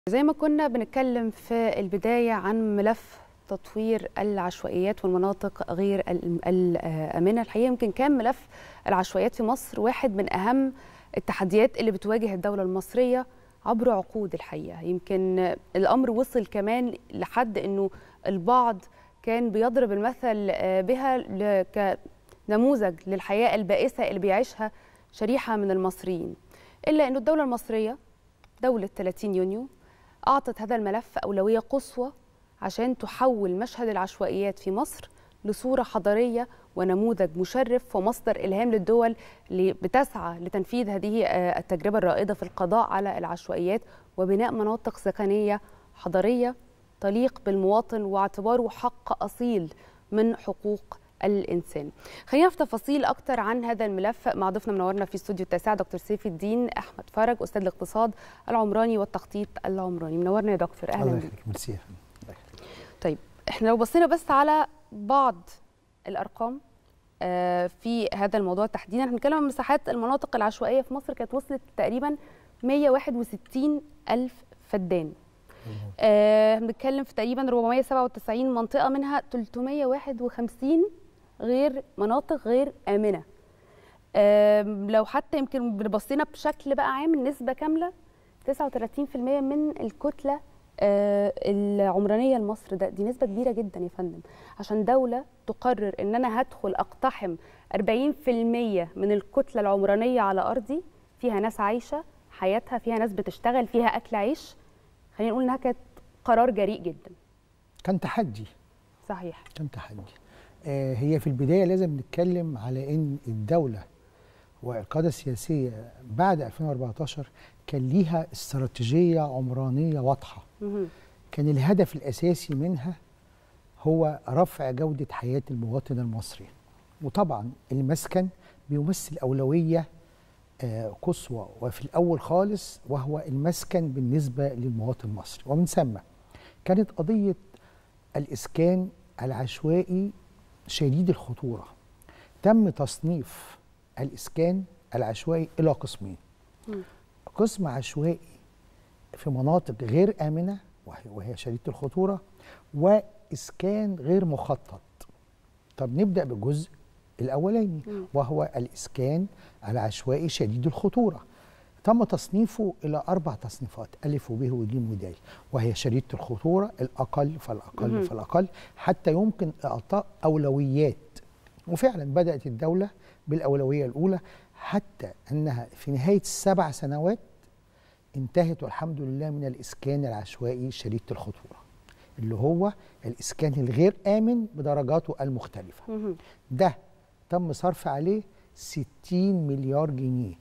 زي ما كنا بنتكلم في البداية عن ملف تطوير العشوائيات والمناطق غير الأم- الآمنة الحقيقة يمكن كان ملف العشوائيات في مصر واحد من أهم التحديات اللي بتواجه الدولة المصرية عبر عقود الحقيقة يمكن الأمر وصل كمان لحد أنه البعض كان بيضرب المثل آه، بها ل- كنموذج للحياة البائسة اللي بيعيشها شريحة من المصريين إلا أنه الدولة المصرية دولة 30 يونيو أعطت هذا الملف أولوية قصوى عشان تحول مشهد العشوائيات في مصر لصورة حضارية ونموذج مشرف ومصدر إلهام للدول اللي بتسعى لتنفيذ هذه آه، التجربة الرائدة في القضاء على العشوائيات وبناء مناطق سكنية حضارية تليق بالمواطن واعتباره حق أصيل من حقوق الإنسان خلينا في تفاصيل أكتر عن هذا الملف مع ضيفنا منورنا في استوديو التاسع دكتور سيف الدين أحمد فرج أستاذ الاقتصاد العمراني والتخطيط العمراني منورنا يا دكتور أهلا الله بك يخليك ميرسي يا فندم. الله يخليك. طيب احنا لو بصينا بس على بعض الارقام آه، في هذا الموضوع تحديدا احنا بنتكلم عن مساحات المناطق العشوائيه في مصر كانت وصلت تقريبا 161 الف فدان آه، بنتكلم في تقريبا 497 منطقه منها 351 غير مناطق غير امنه آم، لو حتى يمكن بصينا بشكل بقى عام النسبه كامله 39% من الكتله آه، العمرانيه لمصر ده دي نسبه كبيره جدا يا فندم عشان دوله تقرر ان انا هدخل اقتحم 40% من الكتله العمرانيه على ارضي فيها ناس عايشه حياتها فيها ناس بتشتغل فيها اكل عيش خلينا نقول انها كانت قرار جريء جدا كان تحدي صحيح كان تحدي آه هي في البدايه لازم نتكلم على ان الدوله والقاده السياسيه بعد 2014 كان ليها استراتيجيه عمرانيه واضحه مهم. كان الهدف الاساسي منها هو رفع جوده حياه المواطن المصري وطبعا المسكن بيمثل اولويه آه، قصوى وفي الاول خالص وهو المسكن بالنسبه للمواطن المصري ومن ثم كانت قضيه الاسكان العشوائي شديد الخطوره تم تصنيف الاسكان العشوائي الى قسمين مم. قسم عشوائي في مناطق غير امنه وهي, وهي شديده الخطوره واسكان غير مخطط طب نبدا بالجزء الاولاني مم. وهو الاسكان العشوائي شديد الخطوره تم تصنيفه الى اربع تصنيفات الف وب وج ودال وهي شديده الخطوره الاقل فالاقل مهم. فالاقل حتى يمكن اعطاء اولويات وفعلا بدات الدوله بالاولويه الاولى حتى انها في نهايه السبع سنوات انتهت والحمد لله من الاسكان العشوائي شديد الخطوره اللي هو الاسكان الغير امن بدرجاته المختلفه مهم. ده تم صرف عليه 60 مليار جنيه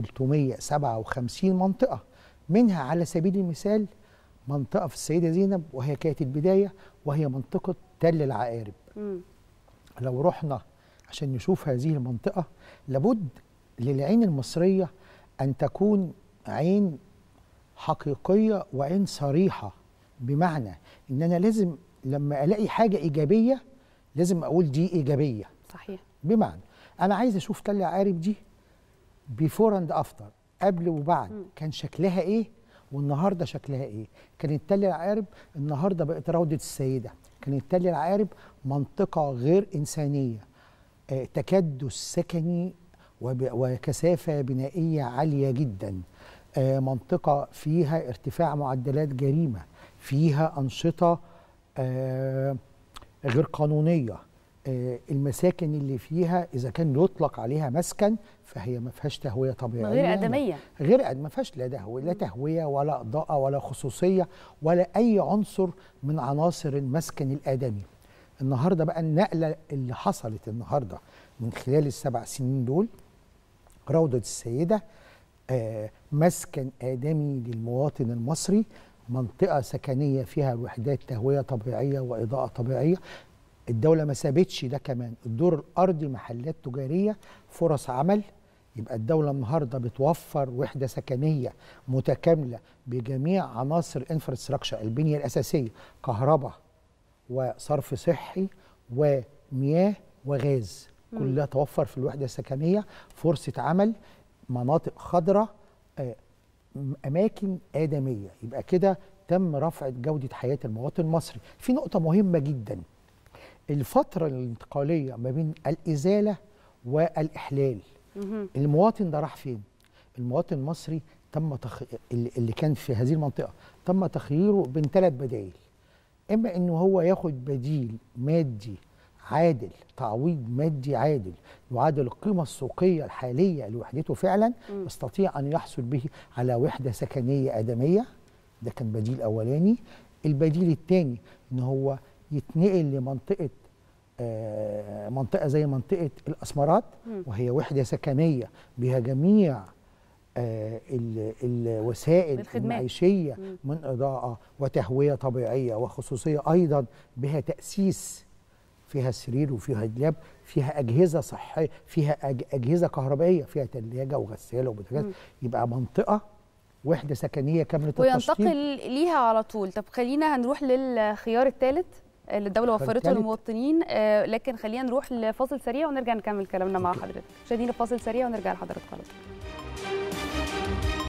357 منطقة منها على سبيل المثال منطقة في السيدة زينب وهي كانت البداية وهي منطقة تل العقارب مم. لو رحنا عشان نشوف هذه المنطقة لابد للعين المصرية أن تكون عين حقيقية وعين صريحة بمعنى إن أنا لازم لما ألاقي حاجة إيجابية لازم أقول دي إيجابية صحيح بمعنى انا عايز اشوف تل عارب دي بيفور اند افتر قبل وبعد مم. كان شكلها ايه والنهارده شكلها ايه كانت تل العارب النهارده بقت روضه السيده كانت تل العارب منطقه غير انسانيه آه، تكدس سكني وب- وكثافه بنائيه عاليه جدا آه، منطقه فيها ارتفاع معدلات جريمه فيها انشطه آه، غير قانونيه آه، المساكن اللي فيها اذا كان يطلق عليها مسكن فهي ما فيهاش تهويه طبيعيه غير ادميه غير قد ما فيهاش لا تهويه لا تهويه ولا اضاءه ولا خصوصيه ولا اي عنصر من عناصر المسكن الادمي النهارده بقى النقله اللي حصلت النهارده من خلال السبع سنين دول روضه السيده آه، مسكن آدمي للمواطن المصري منطقة سكنية فيها وحدات تهوية طبيعية وإضاءة طبيعية الدولة ما سابتش ده كمان الدور الأرضي محلات تجارية فرص عمل يبقى الدولة النهاردة بتوفر وحدة سكنية متكاملة بجميع عناصر انفراستراكشر البنية الأساسية كهرباء وصرف صحي ومياه وغاز كلها توفر في الوحدة السكنية فرصة عمل مناطق خضراء آه، م- اماكن ادميه يبقى كده تم رفع جوده حياه المواطن المصري في نقطه مهمه جدا الفتره الانتقاليه ما بين الازاله والاحلال مهم. المواطن ده راح فين المواطن المصري تم تخ... اللي اللي كان في هذه المنطقه تم تخييره بين ثلاث بدائل اما انه هو ياخد بديل مادي عادل تعويض مادي عادل يعادل القيمه السوقيه الحاليه لوحدته فعلا مم. يستطيع ان يحصل به على وحده سكنيه ادميه ده كان بديل اولاني البديل الثاني ان هو يتنقل لمنطقه آه، منطقه زي منطقه الاسمرات مم. وهي وحده سكنيه بها جميع آه، ال- الوسائل الخدمات. المعيشيه مم. من اضاءه وتهويه طبيعيه وخصوصيه ايضا بها تاسيس فيها سرير وفيها دولاب فيها اجهزه صحيه فيها أج- اجهزه كهربائيه فيها ثلاجه وغساله وبوتاجاز مم. يبقى منطقه وحده سكنيه كامله التشطيب وينتقل ليها على طول طب خلينا هنروح للخيار الثالث اللي الدولة الخيار وفرته التالت. للمواطنين آه، لكن خلينا نروح لفاصل سريع ونرجع نكمل كلامنا مع حضرتك مشاهدينا فاصل سريع ونرجع لحضرتك على طول